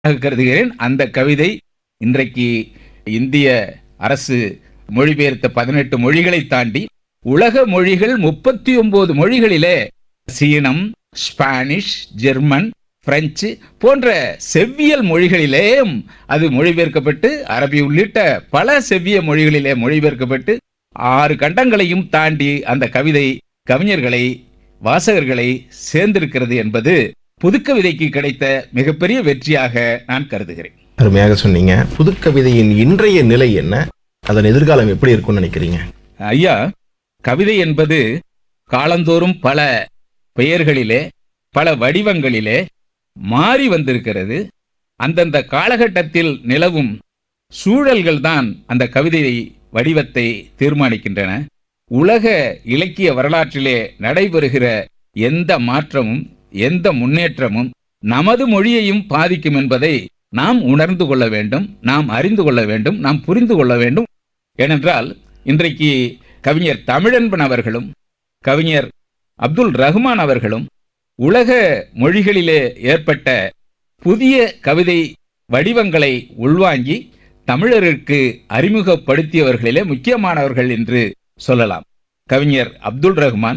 கருதுகிறேன் அந்த கவிதை இன்றைக்கு இந்திய அரசு மொழிபெயர்த்த பதினெட்டு மொழிகளை தாண்டி உலக மொழிகள் முப்பத்தி ஒன்பது மொழிகளிலே சீனம் ஸ்பானிஷ் ஜெர்மன் பிரெஞ்சு போன்ற செவ்வியல் மொழிகளிலேயும் அது மொழிபெயர்க்கப்பட்டு அரபி உள்ளிட்ட பல செவ்விய மொழிகளிலே மொழிபெயர்க்கப்பட்டு ஆறு கண்டங்களையும் தாண்டி அந்த கவிதை கவிஞர்களை வாசகர்களை சேர்ந்திருக்கிறது என்பது புதுக்கவிதைக்கு கிடைத்த மிகப்பெரிய வெற்றியாக நான் கருதுகிறேன் அருமையாக சொன்னீங்க புதுக்கவிதையின் இன்றைய நிலை என்ன அதன் எதிர்காலம் எப்படி இருக்கும்னு நினைக்கிறீங்க ஐயா கவிதை என்பது காலந்தோறும் பல பெயர்களிலே பல வடிவங்களிலே மாறி வந்திருக்கிறது அந்தந்த காலகட்டத்தில் நிலவும் சூழல்கள் தான் அந்த கவிதை வடிவத்தை தீர்மானிக்கின்றன உலக இலக்கிய வரலாற்றிலே நடைபெறுகிற எந்த மாற்றமும் எந்த முன்னேற்றமும் நமது மொழியையும் பாதிக்கும் என்பதை நாம் உணர்ந்து கொள்ள வேண்டும் நாம் அறிந்து கொள்ள வேண்டும் நாம் புரிந்து கொள்ள வேண்டும் ஏனென்றால் இன்றைக்கு கவிஞர் தமிழன்பன் அவர்களும் கவிஞர் அப்துல் ரஹ்மான் அவர்களும் உலக மொழிகளிலே ஏற்பட்ட புதிய கவிதை வடிவங்களை உள்வாங்கி தமிழருக்கு அறிமுகப்படுத்தியவர்களிலே முக்கியமானவர்கள் என்று சொல்லலாம் கவிஞர் அப்துல் ரஹ்மான்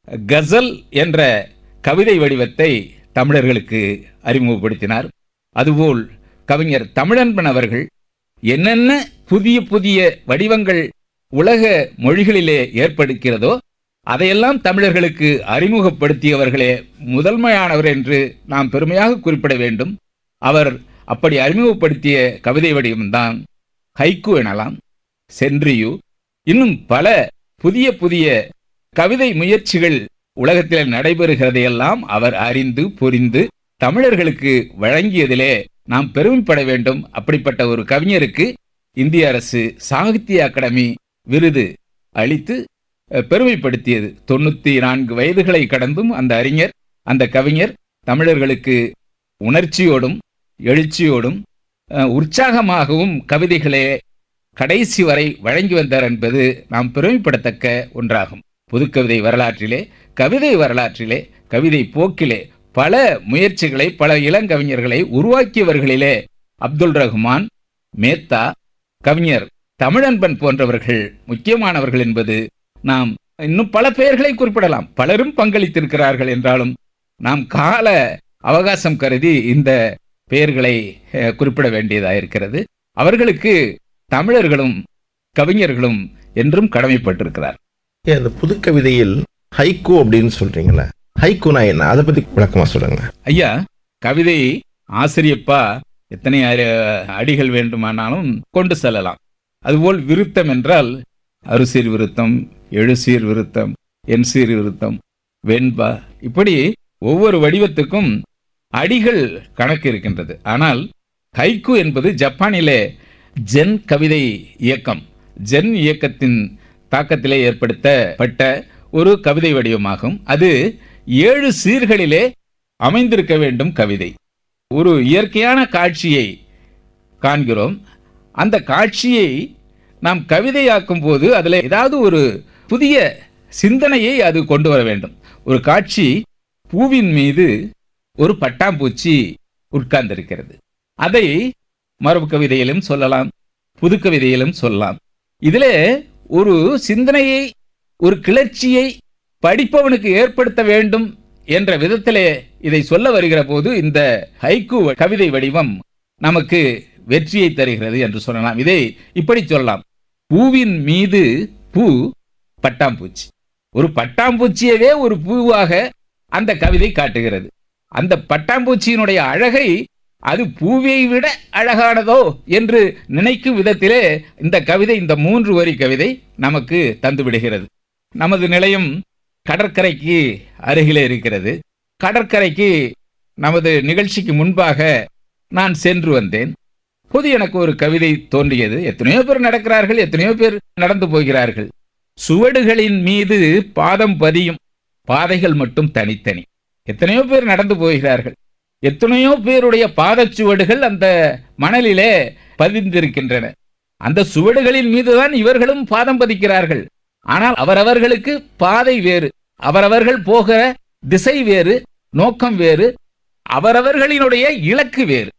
கசல் என்ற கவிதை வடிவத்தை தமிழர்களுக்கு அறிமுகப்படுத்தினார் அதுபோல் கவிஞர் தமிழன்பன் அவர்கள் என்னென்ன புதிய புதிய வடிவங்கள் உலக மொழிகளிலே ஏற்படுகிறதோ அதையெல்லாம் தமிழர்களுக்கு அறிமுகப்படுத்தியவர்களே முதன்மையானவர் என்று நாம் பெருமையாக குறிப்பிட வேண்டும் அவர் அப்படி அறிமுகப்படுத்திய கவிதை வடிவம்தான் ஹைக்கு எனலாம் சென்றியு இன்னும் பல புதிய புதிய கவிதை முயற்சிகள் உலகத்தில் நடைபெறுகிறதையெல்லாம் அவர் அறிந்து புரிந்து தமிழர்களுக்கு வழங்கியதிலே நாம் பெருமைப்பட வேண்டும் அப்படிப்பட்ட ஒரு கவிஞருக்கு இந்திய அரசு சாகித்ய அகாடமி விருது அளித்து அஹ், பெருமைப்படுத்தியது தொண்ணூத்தி நான்கு வயதுகளை கடந்தும் அந்த அறிஞர் அந்த கவிஞர் தமிழர்களுக்கு உணர்ச்சியோடும் எழுச்சியோடும் அஹ், உற்சாகமாகவும் கவிதைகளை கடைசி வரை வழங்கி வந்தார் என்பது நாம் பெருமைப்படத்தக்க ஒன்றாகும் புதுக்கவிதை வரலாற்றிலே கவிதை வரலாற்றிலே கவிதை போக்கிலே பல முயற்சிகளை பல இளங்கவிஞர்களை உருவாக்கியவர்களிலே அப்துல் ரஹ்மான் மேத்தா கவிஞர் தமிழன்பன் போன்றவர்கள் முக்கியமானவர்கள் என்பது நாம் இன்னும் பல பெயர்களை குறிப்பிடலாம் பலரும் பங்களித்திருக்கிறார்கள் என்றாலும் நாம் கால அவகாசம் கருதி இந்த பெயர்களை அஹ், குறிப்பிட வேண்டியதாயிருக்கிறது அவர்களுக்கு தமிழர்களும் கவிஞர்களும் என்றும் கடமைப்பட்டிருக்கிறார் ஏன் அந்த புதுக்கவிதையில் ஹைக்கூ அப்படின்னு சொல்றீங்களே ஹைக்கூனா என்ன அதை பத்தி விளக்கமா சொல்லுங்க ஐயா கவிதை ஆசிரியப்பா எத்தனை அ- அடிகள் வேண்டுமானாலும் கொண்டு செல்லலாம் அதுபோல் விருத்தம் என்றால் அறுசீர் விருத்தம் எழுசீர் விருத்தம் எண்சீர் விருத்தம் வெண்பா இப்படி ஒவ்வொரு வடிவத்துக்கும் அடிகள் கணக்கு இருக்கின்றது ஆனால் ஹைக்கு என்பது ஜப்பானிலே ஜென் கவிதை இயக்கம் ஜென் இயக்கத்தின் தாக்கத்திலே ஏற்படுத்தப்பட்ட ஒரு கவிதை வடிவமாகும் அது ஏழு சீர்களிலே அமைந்திருக்க வேண்டும் கவிதை ஒரு இயற்கையான காட்சியை காண்கிறோம் அந்த காட்சியை நாம் கவிதையாக்கும் போது அதில் ஏதாவது ஒரு புதிய சிந்தனையை அது கொண்டு வர வேண்டும் ஒரு காட்சி பூவின் மீது ஒரு பட்டாம்பூச்சி உட்கார்ந்திருக்கிறது அதை மரபு கவிதையிலும் சொல்லலாம் புது கவிதையிலும் சொல்லலாம் இதிலே ஒரு சிந்தனையை ஒரு கிளர்ச்சியை படிப்பவனுக்கு ஏற்படுத்த வேண்டும் என்ற விதத்திலே இதை சொல்ல வருகிற போது இந்த ஹைக்கு கவிதை வடிவம் நமக்கு வெற்றியை தருகிறது என்று சொல்லலாம் இதை இப்படி சொல்லலாம் பூவின் மீது பூ பட்டாம்பூச்சி ஒரு பட்டாம்பூச்சியவே ஒரு பூவாக அந்த கவிதை காட்டுகிறது அந்த பட்டாம்பூச்சியினுடைய அழகை அது பூவை விட அழகானதோ என்று நினைக்கும் விதத்திலே இந்த கவிதை இந்த மூன்று வரி கவிதை நமக்கு தந்து விடுகிறது நமது நிலையம் கடற்கரைக்கு அருகிலே இருக்கிறது கடற்கரைக்கு நமது நிகழ்ச்சிக்கு முன்பாக நான் சென்று வந்தேன் பொது எனக்கு ஒரு கவிதை தோன்றியது எத்தனையோ பேர் நடக்கிறார்கள் எத்தனையோ பேர் நடந்து போகிறார்கள் சுவடுகளின் மீது பாதம் பதியும் பாதைகள் மட்டும் தனித்தனி எத்தனையோ பேர் நடந்து போகிறார்கள் எத்தனையோ பேருடைய பாதச்சுவடுகள் அந்த மணலிலே பதிந்திருக்கின்றன அந்த சுவடுகளின் மீதுதான் இவர்களும் பாதம் பதிக்கிறார்கள் ஆனால் அவரவர்களுக்கு பாதை வேறு அவரவர்கள் போகிற திசை வேறு நோக்கம் வேறு அவரவர்களினுடைய இலக்கு வேறு